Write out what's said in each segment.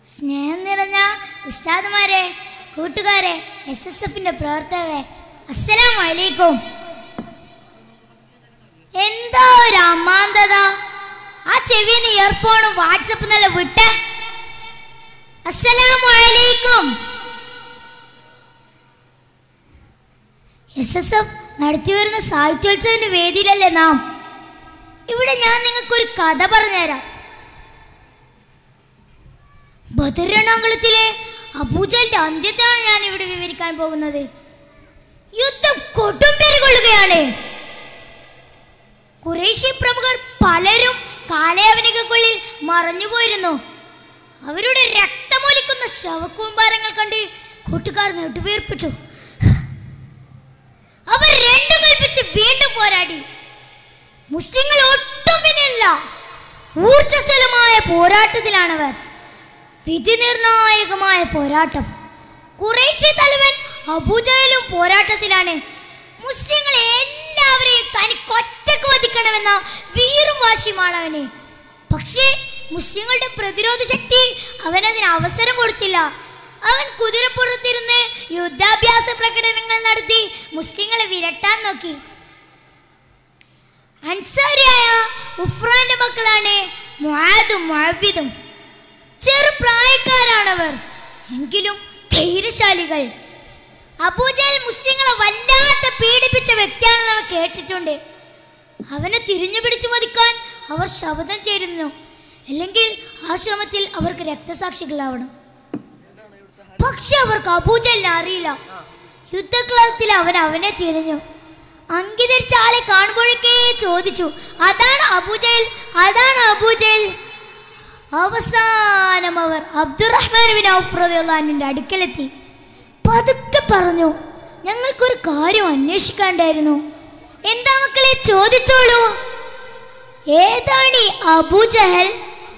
സ്നേഹം നിറഞ്ഞ ഉസ്താദുമാരെ കൂട്ടുകാരെ എസ് എസ് എഫിന്റെ പ്രവർത്തകരെ അസ്സലാം വലൈക്കും എന്താ ഒരു അമാന്തത ആ ചെവിന്ന് ഇയർഫോണും വാട്സപ്പ് നല്ല വിട്ടെ അസ്സലാം വലൈക്കും എസ് എസ് എഫ് നടത്തി വരുന്ന സാഹിത്യോത്സവത്തിന്റെ വേദിയിലല്ലേ നാം ഇവിടെ ഞാൻ നിങ്ങൾക്കൊരു കഥ പറഞ്ഞുതരാം ബദരണാകുളത്തിലെ അബൂജലിന്റെ അന്ത്യത്തെയാണ് ഞാൻ ഇവിടെ വിവരിക്കാൻ പോകുന്നത് യുദ്ധം കൊടുമ്പേറുകൊള്ളുകയാണ് കുറേശ്ശി പ്രമുഖർ പലരും കാലയവനികക്കുള്ളിൽ മറഞ്ഞുപോയിരുന്നു അവരുടെ രക്തമൊലിക്കുന്ന ശവക്കൂമ്പാരങ്ങൾ കണ്ട് കൂട്ടുകാർ നെട്ടുവീർപ്പിട്ടു അവർ രണ്ടും കൽപ്പിച്ച് വീണ്ടും പോരാടി മുസ്ലിങ്ങൾ ഒട്ടും പിന്നില്ല ഊർജ്ജസ്വലമായ പോരാട്ടത്തിലാണവർ വിധി നിർണായകമായ പോരാട്ടം കുറേശ്ശി തലവൻ അബൂജഹലും പോരാട്ടത്തിലാണ് മുസ്ലിങ്ങളെ എല്ലാവരെയും തനിക്ക് ഒറ്റക്ക് വധിക്കണമെന്ന വീറും വാശിയുമാണ് അവന് പക്ഷേ മുസ്ലിങ്ങളുടെ പ്രതിരോധ ശക്തി അവനതിന് അവസരം കൊടുത്തില്ല അവൻ കുതിരപ്പുറത്തിരുന്ന് യുദ്ധാഭ്യാസ പ്രകടനങ്ങൾ നടത്തി മുസ്ലിങ്ങളെ വിരട്ടാൻ നോക്കി അൻസാരിയായ ഉഫ്രാന്റെ മക്കളാണ് മുആദും മുഅവ്വിദും ചെറുപ്രായക്കാരാണവർ എങ്കിലും ധൈര്യശാലികൾ അബൂജൽ മുസ്ലിങ്ങളെ വല്ലാത്ത പീഡിപ്പിച്ച വ്യക്തിയാണെന്ന് അവർ കേട്ടിട്ടുണ്ട് അവനെ തിരിഞ്ഞു പിടിച്ചു മതിക്കാൻ അവർ ശപഥം ചേരുന്നു അല്ലെങ്കിൽ ആശ്രമത്തിൽ അവർക്ക് രക്തസാക്ഷികളാവണം പക്ഷെ അവർക്ക് അബൂജലിനെ അറിയില്ല യുദ്ധക്കളത്തിൽ അവൻ അവനെ തിരഞ്ഞു അങ്കിതരിച്ച ആളെ കാണുമ്പോഴൊക്കെ ചോദിച്ചു അതാണ് അബൂജൽ അതാണ് അബൂജൽ അവസാനം അവർ അബ്ദുറഹ്മാൻ ബിൻ ഔഫ് റളിയല്ലാഹുവിന്റെ അടുക്കലെത്തി പതുക്കെ പറഞ്ഞു ഞങ്ങൾക്കൊരു കാര്യം അന്വേഷിക്കാണ്ടായിരുന്നു എന്താ മക്കളെ ചോദിച്ചോളൂ ഏതാണ് ഈ അബൂജഹൽ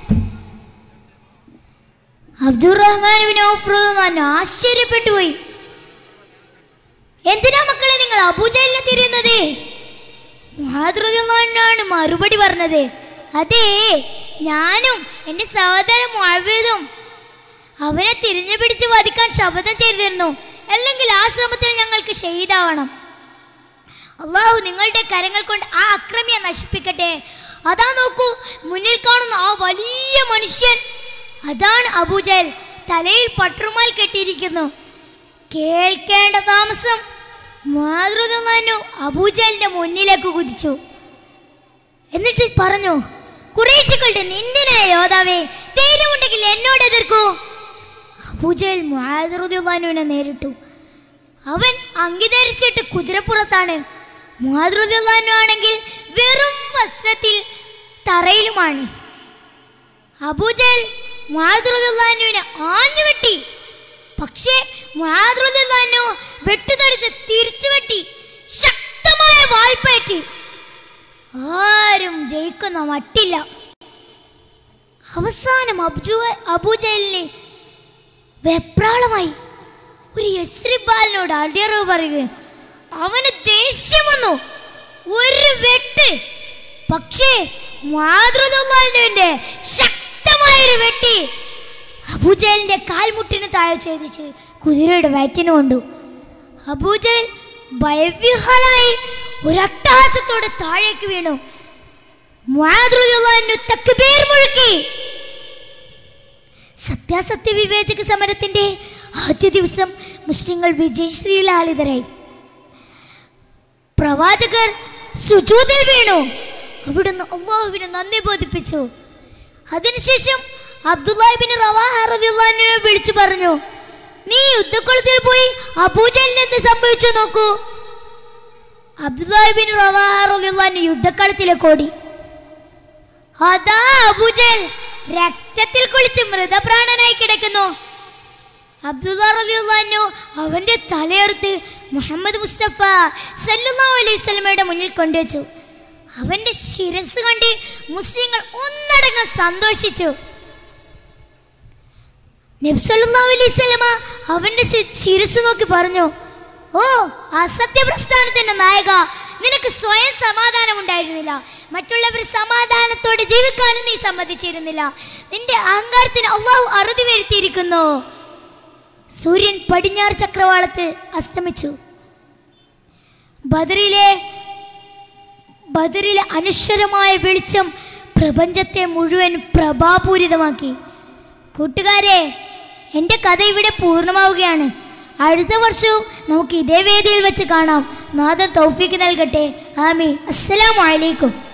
അബ്ദുറഹ്മാൻ ബിൻ ഔഫ് റളിയല്ലാഹു ആശ്ചര്യപ്പെട്ടു പോയി എന്തിനാ മക്കളെ നിങ്ങൾ അബൂജഹലിനെ തിരിയുന്നത് മുഹാദ്രുദ്ദാനാണ് മറുപടി പറഞ്ഞത് അതെ ഞാനും എൻ്റെ സഹോദരൻ മുഅവ്വിദും അവനെ തിരിഞ്ഞു പിടിച്ച് വധിക്കാൻ ശപഥം ചെയ്തിരുന്നു അല്ലെങ്കിൽ ആ ശ്രമത്തിൽ ഞങ്ങൾക്ക് ഷഹീദാവണം അള്ളാഹു നിങ്ങളുടെ കരങ്ങൾ കൊണ്ട് ആ അക്രമിയെ നശിപ്പിക്കട്ടെ അതാ നോക്കൂ മുന്നിൽ കാണുന്ന ആ വലിയ മനുഷ്യൻ അതാണ് അബൂജൽ തലയിൽ പട്ടുറുമാൽ കെട്ടിയിരിക്കുന്നു കേൾക്കേണ്ട താമസം മാതൃതമാനു അബൂജലിന്റെ മുന്നിലേക്ക് കുതിച്ചു എന്നിട്ട് പറഞ്ഞു കുറേശികളുടെ നിന്ദിനായ യോദ്ധാവേ ധൈര്യമുണ്ടെങ്കിൽ എന്നോട് എതിർക്കൂ അബൂജൽ മാതൃതമാനുവിനെ നേരിട്ടു അവൻ അങ്കിധരിച്ചിട്ട് കുതിരപ്പുറത്താണ് മാതൃതമാനു ആണെങ്കിൽ വെറും വസ്ത്രത്തിൽ തറയിലുമാണ് അബൂജൽ മാതൃതമാനുവിനെ ആഞ്ഞു വെട്ടി പക്ഷേ മാതൃതമാനു വെട്ടുതടുത്ത് തിരിച്ചു വെട്ടി ശക്തമായ വാൾപ്പയറ്റി ആരും ജയിക്കുന്ന മട്ടില്ല അവസാനം അബ്ജു അബൂജലിന് വെപ്രാളമായി ഒരു യസ്രിബാലിനോട് അടിയറവ് പറയുക അവന് ദേഷ്യം വന്നു ഒരു വെട്ട് പക്ഷേ മാതൃതമാലിന്റെ ശക്തമായൊരു വെട്ടി അബൂജലിന്റെ കാൽമുട്ടിന് താഴെ ചെയ്തിച്ച് കുതിരയുടെ വയറ്റിന് കൊണ്ടു അബൂജൽ ഭയവിഹലായി ഒരട്ടാസത്തോടെ താഴേക്ക് വീണു മുആദ്റുദ്ദീനുള്ളാഹിനു തക്ബീർ മുഴക്കി സത്യാസത്യ വിവേചക സമരത്തിന്റെ ആദ്യ ദിവസം മുസ്ലിങ്ങൾ വിജയശ്രീലാളിതരായി പ്രവാചകർ സുജൂതിൽ വീണു അവിടുന്ന് അള്ളാഹുവിനെ നന്ദി ബോധിപ്പിച്ചു അതിനുശേഷം അബ്ദുല്ലാഹിബിൻ റവാഹറിനെ വിളിച്ചു പറഞ്ഞു നീ യുദ്ധക്കുളത്തിൽ പോയി അബൂജലിന് എന്ത് സംഭവിച്ചു നോക്കൂ അബ്ദുല്ലാഹിബിൻ റവാഹറിന് യുദ്ധക്കളത്തിലേക്ക് ഓടി അതാ അബൂജൽ രക്തത്തിൽ കുളിച്ച് മൃതപ്രാണനായി കിടക്കുന്നു അബ്ദുല്ലാഹു അവന്റെ തലയെടുത്ത് മുഹമ്മദ് മുസ്തഫ സല്ലല്ലാഹു അലൈഹി സ്വലമയുടെ മുന്നിൽ കൊണ്ടുവച്ചു അവന്റെ ശിരസ് കണ്ട് മുസ്ലിങ്ങൾ ഒന്നടങ്കം സന്തോഷിച്ചു നബ്സല്ലാ അലൈഹി സ്വലമ അവന്റെ ശി- ശിരസ് നോക്കി പറഞ്ഞു ഓ അസത്യപ്രസ്ഥാനത്തിന്റെ നായക നിനക്ക് സ്വയം സമാധാനം ഉണ്ടായിരുന്നില്ല മറ്റുള്ളവർ സമാധാനത്തോടെ ജീവിക്കാനും നീ സമ്മതിച്ചിരുന്നില്ല നിന്റെ അഹങ്കാരത്തിന് അള്ളാഹു അറുതി വരുത്തിയിരിക്കുന്നു സൂര്യൻ പടിഞ്ഞാറ് ചക്രവാളത്തിൽ അസ്തമിച്ചു ബദറിലെ ബദറിലെ അനശ്വരമായ വെളിച്ചം പ്രപഞ്ചത്തെ മുഴുവൻ പ്രഭാപൂരിതമാക്കി കൂട്ടുകാരെ എൻ്റെ കഥ ഇവിടെ പൂർണ്ണമാവുകയാണ് അടുത്ത വർഷവും നമുക്ക് ഇതേ വേദിയിൽ വെച്ച് കാണാം നാഥൻ തൗഫീക്ക് നൽകട്ടെ ആമീൻ അസ്സലാമു അലൈക്കും